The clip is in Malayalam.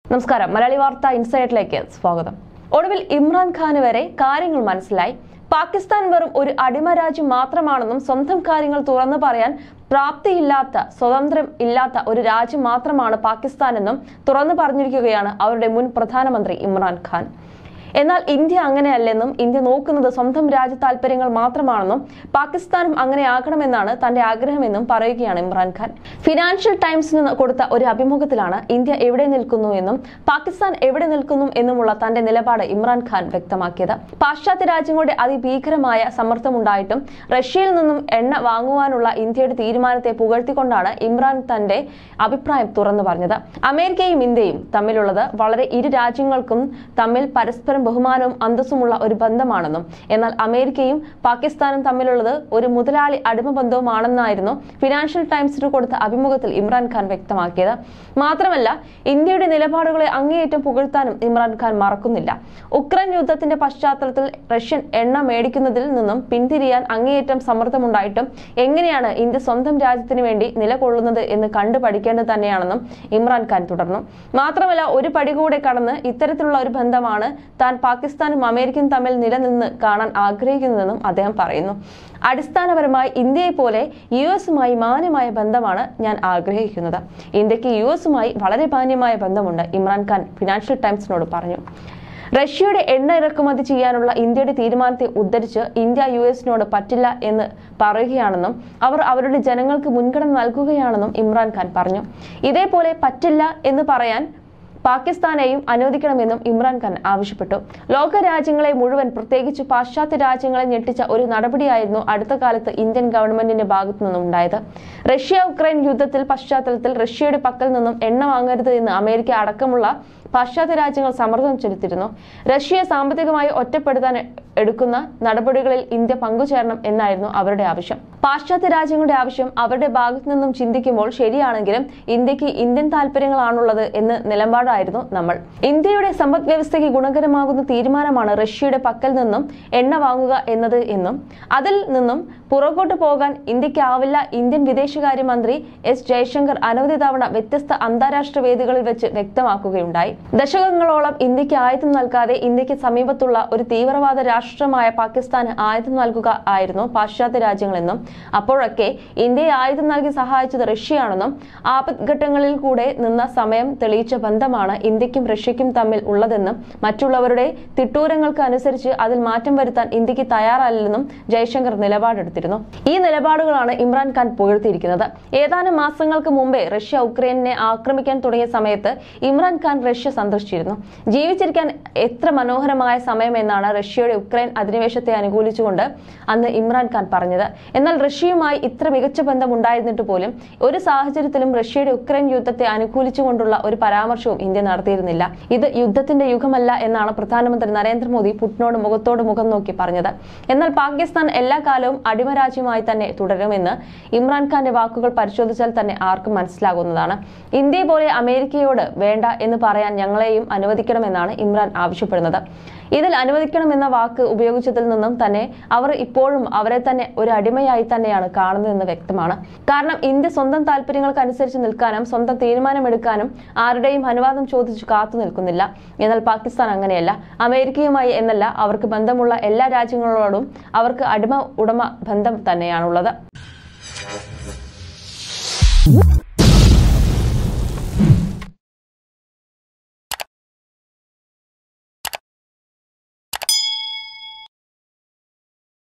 നമസ്കാരം മലയാളി വാർത്ത ഇൻസൈറ്റിലേക്ക് സ്വാഗതം ഒടുവിൽ ഇമ്രാൻഖാന് വരെ കാര്യങ്ങൾ മനസ്സിലായി പാകിസ്ഥാൻ വെറും ഒരു അടിമ രാജ്യം മാത്രമാണെന്നും സ്വന്തം കാര്യങ്ങൾ തുറന്നു പറയാൻ പ്രാപ്തിയില്ലാത്ത സ്വതന്ത്രം ഇല്ലാത്ത ഒരു രാജ്യം മാത്രമാണ് പാകിസ്ഥാൻ എന്നും തുറന്നു പറഞ്ഞിരിക്കുകയാണ് അവരുടെ മുൻ പ്രധാനമന്ത്രി ഇമ്രാൻഖാൻ എന്നാൽ ഇന്ത്യ അങ്ങനെയല്ലെന്നും ഇന്ത്യ നോക്കുന്നത് സ്വന്തം രാജ്യ താല്പര്യങ്ങൾ മാത്രമാണെന്നും പാകിസ്ഥാനും അങ്ങനെ ആകണമെന്നാണ് തന്റെ ആഗ്രഹമെന്നും പറയുകയാണ് ഇമ്രാൻഖാൻ ഫിനാൻഷ്യൽ ടൈംസിന് കൊടുത്ത ഒരു അഭിമുഖത്തിലാണ് ഇന്ത്യ എവിടെ നിൽക്കുന്നു എന്നും പാകിസ്ഥാൻ എവിടെ നിൽക്കുന്നു എന്നുമുള്ള തന്റെ നിലപാട് ഇമ്രാൻഖാൻ വ്യക്തമാക്കിയത് പാശ്ചാത്യ രാജ്യങ്ങളുടെ അതിഭീകരമായ സമ്മർദ്ദമുണ്ടായിട്ടും റഷ്യയിൽ നിന്നും എണ്ണ വാങ്ങുവാനുള്ള ഇന്ത്യയുടെ തീരുമാനത്തെ പുകഴ്ത്തിക്കൊണ്ടാണ് ഇമ്രാൻ തന്റെ അഭിപ്രായം തുറന്നു പറഞ്ഞത് അമേരിക്കയും ഇന്ത്യയും തമ്മിലുള്ളത് വളരെ ഇരു രാജ്യങ്ങൾക്കും തമ്മിൽ പരസ്പരം ബഹുമാനവും അന്തസ്സുമുള്ള ഒരു ബന്ധമാണെന്നും എന്നാൽ അമേരിക്കയും പാകിസ്ഥാനും തമ്മിലുള്ളത് ഒരു മുതലാളി അടിമ ബന്ധവുമാണെന്നായിരുന്നു ഫിനാൻഷ്യൽ ടൈംസിന് കൊടുത്ത അഭിമുഖത്തിൽ ഇമ്രാൻഖാൻ വ്യക്തമാക്കിയത് മാത്രമല്ല ഇന്ത്യയുടെ നിലപാടുകളെ അങ്ങേയറ്റം പുകഴ്ത്താനും ഇമ്രാൻഖാൻ മറക്കുന്നില്ല ഉക്രൈൻ യുദ്ധത്തിന്റെ പശ്ചാത്തലത്തിൽ റഷ്യൻ എണ്ണ മേടിക്കുന്നതിൽ നിന്നും പിന്തിരിയാൻ അങ്ങേയറ്റം സമ്മർദ്ദമുണ്ടായിട്ടും എങ്ങനെയാണ് ഇന്ത്യ സ്വന്തം രാജ്യത്തിന് വേണ്ടി നിലകൊള്ളുന്നത് എന്ന് കണ്ടു പഠിക്കേണ്ടത് തന്നെയാണെന്നും ഇമ്രാൻഖാൻ തുടർന്നു മാത്രമല്ല ഒരു പടി കൂടെ കടന്ന് ഇത്തരത്തിലുള്ള ഒരു ബന്ധമാണ് താൻ പാകിസ്ഥാനും അമേരിക്കയും തമ്മിൽ നിലനിന്ന് കാണാൻ ആഗ്രഹിക്കുന്നതെന്നും അദ്ദേഹം പറയുന്നു അടിസ്ഥാനപരമായി ഇന്ത്യയെ പോലെ യു എസുമായി മാന്യമായ ബന്ധമാണ് ഞാൻ ആഗ്രഹിക്കുന്നത് ഇന്ത്യക്ക് യു എസുമായി വളരെ മാന്യമായ ബന്ധമുണ്ട് ഇമ്രാൻഖാൻ ഫിനാൻഷ്യൽ ടൈംസിനോട് പറഞ്ഞു റഷ്യയുടെ എണ്ണ ഇറക്കുമതി ചെയ്യാനുള്ള ഇന്ത്യയുടെ തീരുമാനത്തെ ഉദ്ധരിച്ച് ഇന്ത്യ യു എസിനോട് പറ്റില്ല എന്ന് പറയുകയാണെന്നും അവർ അവരുടെ ജനങ്ങൾക്ക് മുൻഗണന നൽകുകയാണെന്നും ഇമ്രാൻഖാൻ പറഞ്ഞു ഇതേപോലെ പറ്റില്ല എന്ന് പറയാൻ പാകിസ്ഥാനെയും അനുവദിക്കണമെന്നും ഇമ്രാൻഖാൻ ആവശ്യപ്പെട്ടു ലോക രാജ്യങ്ങളെ മുഴുവൻ പ്രത്യേകിച്ച് പാശ്ചാത്യ രാജ്യങ്ങളെ ഞെട്ടിച്ച ഒരു നടപടിയായിരുന്നു അടുത്ത കാലത്ത് ഇന്ത്യൻ ഗവൺമെന്റിന്റെ ഭാഗത്തു നിന്നും ഉണ്ടായത് റഷ്യ ഉക്രൈൻ യുദ്ധത്തിൽ പശ്ചാത്തലത്തിൽ റഷ്യയുടെ പക്കൽ നിന്നും എണ്ണ വാങ്ങരുത് എന്ന് അമേരിക്ക അടക്കമുള്ള പാശ്ചാത്യ രാജ്യങ്ങൾ സമ്മർദ്ദം ചെലുത്തിയിരുന്നു റഷ്യയെ സാമ്പത്തികമായി ഒറ്റപ്പെടുത്താൻ എടുക്കുന്ന നടപടികളിൽ ഇന്ത്യ പങ്കുചേരണം എന്നായിരുന്നു അവരുടെ ആവശ്യം പാശ്ചാത്യ രാജ്യങ്ങളുടെ ആവശ്യം അവരുടെ ഭാഗത്തു നിന്നും ചിന്തിക്കുമ്പോൾ ശരിയാണെങ്കിലും ഇന്ത്യക്ക് ഇന്ത്യൻ താല്പര്യങ്ങളാണുള്ളത് എന്ന് നിലപാടായിരുന്നു നമ്മൾ ഇന്ത്യയുടെ സമ്പദ് വ്യവസ്ഥയ്ക്ക് ഗുണകരമാകുന്ന തീരുമാനമാണ് റഷ്യയുടെ പക്കൽ നിന്നും എണ്ണ വാങ്ങുക എന്നത് എന്നും അതിൽ നിന്നും പുറകോട്ട് പോകാൻ ഇന്ത്യക്കാവില്ല ഇന്ത്യൻ വിദേശകാര്യമന്ത്രി എസ് ജയശങ്കർ അനവധി തവണ വ്യത്യസ്ത അന്താരാഷ്ട്ര വേദികളിൽ വെച്ച് വ്യക്തമാക്കുകയുണ്ടായി ദശകങ്ങളോളം ഇന്ത്യക്ക് ആയുധം നൽകാതെ ഇന്ത്യക്ക് സമീപത്തുള്ള ഒരു തീവ്രവാദ രാഷ്ട്രമായ പാകിസ്ഥാന് ആയുധം നൽകുക ആയിരുന്നു പാശ്ചാത്യ രാജ്യങ്ങളെന്നും അപ്പോഴൊക്കെ ഇന്ത്യയെ ആയുധം നൽകി സഹായിച്ചത് റഷ്യയാണെന്നും ആപത്ഘട്ടങ്ങളിൽ കൂടെ നിന്ന സമയം തെളിയിച്ച ബന്ധമാണ് ഇന്ത്യക്കും റഷ്യയ്ക്കും തമ്മിൽ ഉള്ളതെന്നും മറ്റുള്ളവരുടെ തിട്ടൂരങ്ങൾക്ക് അനുസരിച്ച് അതിൽ മാറ്റം വരുത്താൻ ഇന്ത്യക്ക് തയ്യാറല്ലെന്നും ജയശങ്കർ നിലപാടെടുത്തിരുന്നു ഈ നിലപാടുകളാണ് ഇമ്രാൻഖാൻ പുകഴ്ത്തിയിരിക്കുന്നത് ഏതാനും മാസങ്ങൾക്ക് മുമ്പേ റഷ്യ ഉക്രൈനെ ആക്രമിക്കാൻ തുടങ്ങിയ സമയത്ത് ഇമ്രാൻഖാൻ റഷ്യ സന്ദർശിച്ചിരുന്നു ജീവിച്ചിരിക്കാൻ എത്ര മനോഹരമായ സമയം എന്നാണ് റഷ്യയുടെ ഉക്രൈൻ അധിനിവേശത്തെ അനുകൂലിച്ചുകൊണ്ട് അന്ന് ഇമ്രാൻഖാൻ പറഞ്ഞത് എന്നാൽ റഷ്യയുമായി ഇത്ര മികച്ച ബന്ധം ഉണ്ടായിരുന്നിട്ട് പോലും ഒരു സാഹചര്യത്തിലും റഷ്യയുടെ ഉക്രൈൻ യുദ്ധത്തെ അനുകൂലിച്ചുകൊണ്ടുള്ള ഒരു പരാമർശവും ഇന്ത്യ നടത്തിയിരുന്നില്ല ഇത് യുദ്ധത്തിന്റെ യുഗമല്ല എന്നാണ് പ്രധാനമന്ത്രി നരേന്ദ്രമോദി പുട്ടിനോട് മുഖത്തോട് മുഖം നോക്കി പറഞ്ഞത് എന്നാൽ പാകിസ്ഥാൻ എല്ലാ കാലവും അടിമരാജ്യമായി തന്നെ തുടരുമെന്ന് ഇമ്രാൻഖാന്റെ വാക്കുകൾ പരിശോധിച്ചാൽ തന്നെ ആർക്കും മനസ്സിലാകുന്നതാണ് ഇന്ത്യയെ പോലെ അമേരിക്കയോട് വേണ്ട എന്ന് പറയാൻ ഞങ്ങളെയും അനുവദിക്കണമെന്നാണ് ഇമ്രാൻ ആവശ്യപ്പെടുന്നത് ഇതിൽ അനുവദിക്കണമെന്ന വാക്ക് ഉപയോഗിച്ചതിൽ നിന്നും തന്നെ അവർ ഇപ്പോഴും അവരെ തന്നെ ഒരു അടിമയായി തന്നെയാണ് കാണുന്നതെന്ന് വ്യക്തമാണ് കാരണം ഇന്ത്യ സ്വന്തം താല്പര്യങ്ങൾക്ക് അനുസരിച്ച് നിൽക്കാനും സ്വന്തം തീരുമാനമെടുക്കാനും ആരുടെയും അനുവാദം ചോദിച്ചു കാത്തു നിൽക്കുന്നില്ല എന്നാൽ പാകിസ്ഥാൻ അങ്ങനെയല്ല അമേരിക്കയുമായി എന്നല്ല അവർക്ക് ബന്ധമുള്ള എല്ലാ രാജ്യങ്ങളോടും അവർക്ക് അടിമ ഉടമ ബന്ധം തന്നെയാണുള്ളത്